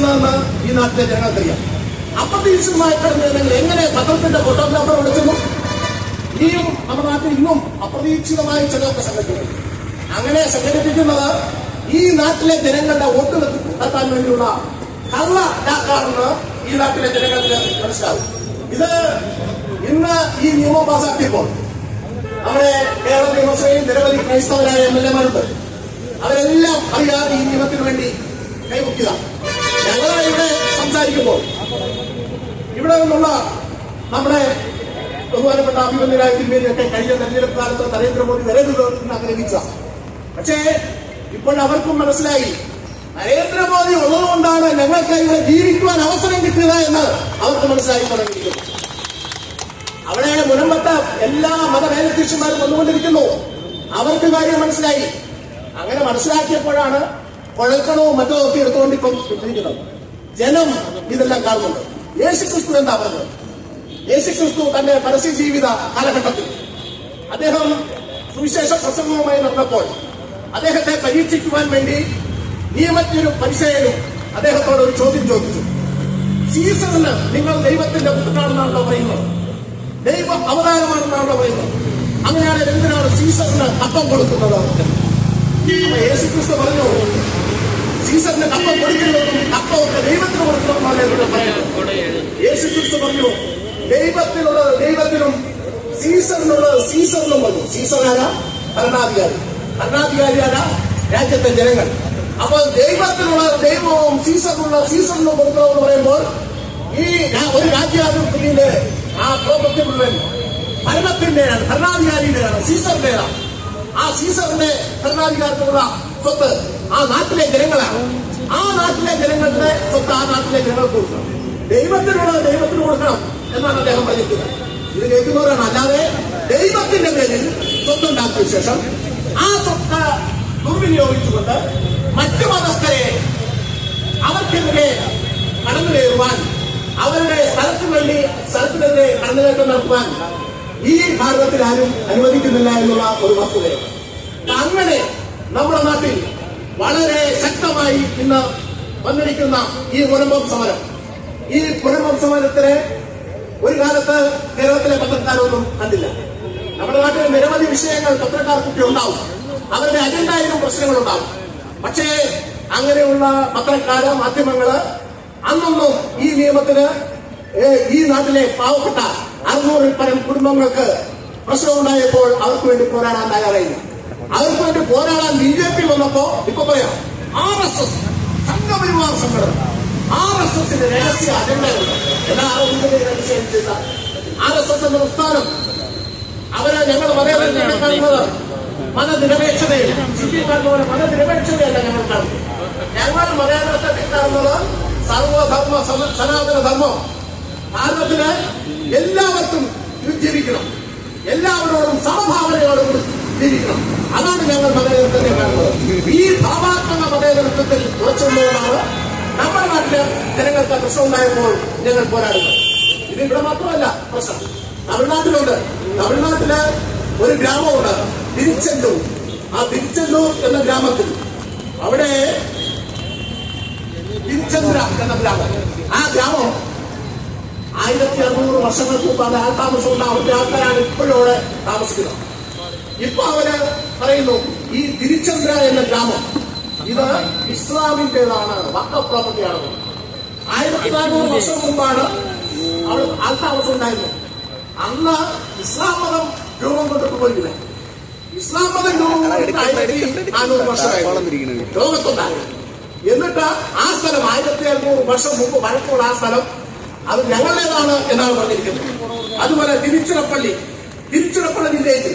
വരുന്നതെന്ന് ഈ നാട്ടിലെ ജനങ്ങൾക്കറിയാം അപ്രതീക്ഷിതമായ കടന്നു വരുന്നെങ്കിൽ എങ്ങനെ പത്രത്തിന്റെ ഫോട്ടോഗ്രാഫർ വിളിക്കുന്നു ഇനിയും നമ്മുടെ നാട്ടിൽ ഇന്നും അപ്രതീക്ഷിതമായ ചിലതൊക്കെ സംഘടിപ്പിക്കുന്നു അങ്ങനെ സംഘടിപ്പിക്കുന്നത് ഈ നാട്ടിലെ ജനങ്ങളുടെ വോട്ട് തട്ടാൻ വേണ്ടിയുള്ള കള്ള ഡാക്കാണെന്ന് ഈ നാട്ടിലെ ജനങ്ങൾക്ക് മനസ്സിലാവും ഇത് ഇന്ന് ഈ നിയമം പാസാക്കിയപ്പോൾ നമ്മുടെ കേരള നിയമസഭയിൽ നിരവധി ക്രൈസ്തവരായ എം എൽ എമാരുണ്ട് അവരെല്ലാം അറിയാതെ ഈ നിയമത്തിന് വേണ്ടി കൈവയ്ക്കുക ഞങ്ങൾ ഇവിടെ സംസാരിക്കുമ്പോൾ ഇവിടെ നിന്നുള്ള നമ്മുടെ ബഹുമാനപ്പെട്ട അഭിമന്യരായ തിരുമേനിയൊക്കെ കഴിഞ്ഞ തെരഞ്ഞെടുപ്പ് കാലത്ത് നരേന്ദ്രമോദി വരരുത് എന്ന് ആഗ്രഹിച്ച പക്ഷേ ഇപ്പോൾ അവർക്കും മനസ്സിലായി നരേന്ദ്രമോദി ഉള്ളതുകൊണ്ടാണ് ഞങ്ങൾക്ക് ഇവിടെ ജീവിക്കുവാൻ അവസരം കിട്ടുക എന്ന് അവർക്ക് മനസ്സിലായി തുടങ്ങിയിരിക്കുന്നു അവിടെ മുനമ്പത്ത എല്ലാ മതമേലധ്യക്ഷന്മാരും വന്നുകൊണ്ടിരിക്കുന്നു അവർക്ക് കാര്യം മനസ്സിലായി അങ്ങനെ മനസ്സിലാക്കിയപ്പോഴാണ് കുഴൽക്കണവും മറ്റോ ഒക്കെ എടുത്തുകൊണ്ട് ഇപ്പം ഇട്ടിരിക്കുന്നത് ജനം ഇതെല്ലാം കാണുന്നുണ്ട് യേശുക്രിസ്തു എന്താ പറഞ്ഞത് യേശുക്രിസ്തു തന്റെ പരസ്യ ജീവിത കാലഘട്ടത്തിൽ അദ്ദേഹം സുവിശേഷ പ്രസംഗവുമായി നടന്നപ്പോൾ അദ്ദേഹത്തെ പരീക്ഷിക്കുവാൻ വേണ്ടി നിയമജ്ഞരും പരിചയനും അദ്ദേഹത്തോട് ഒരു ചോദ്യം ചോദിച്ചു സീസറിന് നിങ്ങൾ ദൈവത്തിന്റെ പുത്രനാണെന്നാണല്ലോ പറയുന്നത് ദൈവ അവതാരമാണെന്നാണല്ലോ പറയുന്നത് അങ്ങനെയാണെങ്കിൽ എന്തിനാണ് സീസറിന് കപ്പം കൊടുക്കുന്നത് അപ്പൊ യേശുക്രിസ്തു പറഞ്ഞു സീസറിന് കപ്പം കൊടുക്കുന്നതും കപ്പമൊക്കെ ദൈവത്തിന് കൊടുക്കണമെന്നാണ് ഇവിടെ പറയുന്നത് യേശുക്രിസ്തു പറഞ്ഞു ദൈവത്തിനുള്ളത് ദൈവത്തിനും സീസറിനുള്ളത് സീസറിനും പറഞ്ഞു സീസർ ആരാ ഭരണാധികാരി ഭരണാധികാരി ആരാ രാജ്യത്തെ ജനങ്ങൾ അപ്പോൾ ദൈവത്തിനുള്ള ദൈവവും സീസറിനുള്ള സീസറിനും കൊടുക്കണമെന്ന് പറയുമ്പോൾ ഈ രാ- ഒരു രാജ്യാധിപത്യത്തിന്റെ ആ പ്രോപ്പർട്ടി മുഴുവൻ ഭരണത്തിന്റെയാണ് ഭരണാധികാരിയുടെയാണ് സീസറിന്റേതാണ് ആ സീസറിന്റെ ഭരണാധികാരത്തിലുള്ള സ്വത്ത് ആ നാട്ടിലെ ജനങ്ങളാണ് ആ നാട്ടിലെ ജനങ്ങളുടെ സ്വത്ത് ആ നാട്ടിലെ ജനങ്ങൾക്ക് കൊടുക്കണം ദൈവത്തിനുള്ളത് ദൈവത്തിന് കൊടുക്കണം എന്നാണ് അദ്ദേഹം പറഞ്ഞിരിക്കുന്നത് ഇത് കേൾക്കുന്നവരാണ് അല്ലാതെ ദൈവത്തിന്റെ പേരിൽ സ്വത്തുണ്ടാക്കിയ ശേഷം ആ സ്വത്ത് ദുർവിനിയോഗിച്ചുകൊണ്ട് മറ്റു മതസ്ഥരെ അവർക്കെതിരെ കടന്നു കയറുവാൻ അവരുടെ സ്ഥലത്തിന് വേണ്ടി സ്ഥലത്തിനെതിരെ കടന്നുകയറ്റം നടത്തുവാൻ ഈ ഭാരതത്തിൽ ആരും അനുവദിക്കുന്നില്ല എന്നുള്ള ഒരു വസ്തുതയാണ് അങ്ങനെ നമ്മുടെ നാട്ടിൽ വളരെ ശക്തമായി ഇന്ന് വന്നിരിക്കുന്ന ഈ മുനമ്പം സമരം ഈ മുനമ്പം സമരത്തിന് ഒരു കാലത്ത് കേരളത്തിലെ പത്രക്കാരൊന്നും കണ്ടില്ല നമ്മുടെ നാട്ടിൽ നിരവധി വിഷയങ്ങൾ പത്രക്കാർക്കൊക്കെ ഉണ്ടാവും അവരുടെ അജണ്ടയിലും പ്രശ്നങ്ങളുണ്ടാവും പക്ഷേ അങ്ങനെയുള്ള പത്രക്കാര് മാധ്യമങ്ങള് അന്നൊന്നും ഈ നിയമത്തിന് ഏ, ഈ നാട്ടിലെ പാവപ്പെട്ട അറുന്നൂറിൽ പരം കുടുംബങ്ങൾക്ക് പ്രശ്നമുണ്ടായപ്പോൾ അവർക്ക് വേണ്ടി പോരാടാൻ തയ്യാറായില്ല അവർക്ക് വേണ്ടി പോരാടാൻ ബി ജെ പി വന്നപ്പോ ഇപ്പൊ പറയാം ആർ എസ് എസ് സംഘപരിവാർ സംഘടന ആർ എസ് എസിന്റെ രഹസ്യ അജണ്ടയുണ്ട് എല്ലാ ആരോഗ്യത്തിന്റെ രഹസ്യം ചെയ്ത ആർ എസ് എസ് എന്ന പ്രസ്ഥാനം അവരെ ഞങ്ങൾ മതേതരത്തിനെ കാണുന്നത് മതനിരപേക്ഷതയിൽ സിറ്റി പറഞ്ഞ പോലെ മതനിരപേക്ഷതയല്ല ഞങ്ങൾ കാണുന്നത് ഞങ്ങൾ മതേതരത്തെ കാണുന്നത് സർവധർമ്മ സമ- സനാതന ധർമ്മം ഭാരതത്തിന് എല്ലാവർക്കും ജീവിക്കണം എല്ലാവരോടും സമഭാവനയോടും ജീവിക്കണം അതാണ് ഞങ്ങൾ മതേതരത്തെ കാണുന്നത് ഈ ഭാവാത്മക മതേതരത്വത്തിൽ ഉറച്ചുകൊണ്ടാണ് നമ്മുടെ നാട്ടിലെ ജനങ്ങൾക്ക് പ്രശ്നമുണ്ടായപ്പോൾ ഞങ്ങൾ പോരാടുന്നത് ഇത് ഇവിടെ മാത്രമല്ല പ്രശ്നം തമിഴ്നാട്ടിലുണ്ട് തമിഴ്നാട്ടില് ഒരു ഗ്രാമമുണ്ട് തിരുച്ചെന്തൂർ ആ തിരുച്ചെന്തൂർ എന്ന ഗ്രാമത്തിൽ അവിടെ തിരുച്ചന്ദ്ര എന്ന ഗ്രാമം ആ ഗ്രാമം ആയിരത്തി അറുന്നൂറ് വർഷങ്ങൾക്ക് മുമ്പ് അത് ആൾതാമസമുണ്ട് അവരുടെ ആൾക്കാരാണ് ഇപ്പോഴും അവിടെ താമസിക്കുന്നത് ഇപ്പൊ അവര് പറയുന്നു ഈ തിരുച്ചന്ദ്ര എന്ന ഗ്രാമം ഇത് ഇസ്ലാമിന്റേതാണ് വക്ക പ്രോപ്പർട്ടിയാണ് ആയിരത്തി നാനൂറ് വർഷം മുമ്പാണ് അവിടെ ആൾതാമസം ഉണ്ടായിരുന്നു അന്ന് ഇസ്ലാം മതം രൂപം കൊണ്ടിട്ട് പോയില്ല ഇസ്ലാം മതം രൂപം കൊണ്ടിട്ട് ആയിരത്തി നാനൂറ് വർഷമായി ലോകത്തുണ്ടായി എന്നിട്ട് ആ സ്ഥലം ആയിരത്തി അറുന്നൂറ് വർഷം മുമ്പ് വഴക്കമുള്ള ആ സ്ഥലം അത് ഞങ്ങളുടേതാണ് എന്നാണ് പറഞ്ഞിരിക്കുന്നത് അതുപോലെ തിരുച്ചിറപ്പള്ളി തിരുച്ചിറപ്പള്ളി വില്ലേജ്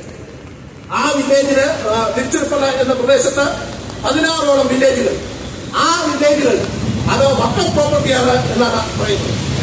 ആ വില്ലേജിന് ആ, തിരുച്ചിറപ്പള്ളി എന്ന പ്രദേശത്ത് പതിനാറോളം വില്ലേജുകൾ ആ വില്ലേജുകൾ അത് വക്ക പ്രോപ്പർട്ടിയാണ് എന്നാണ് പറയുന്നത്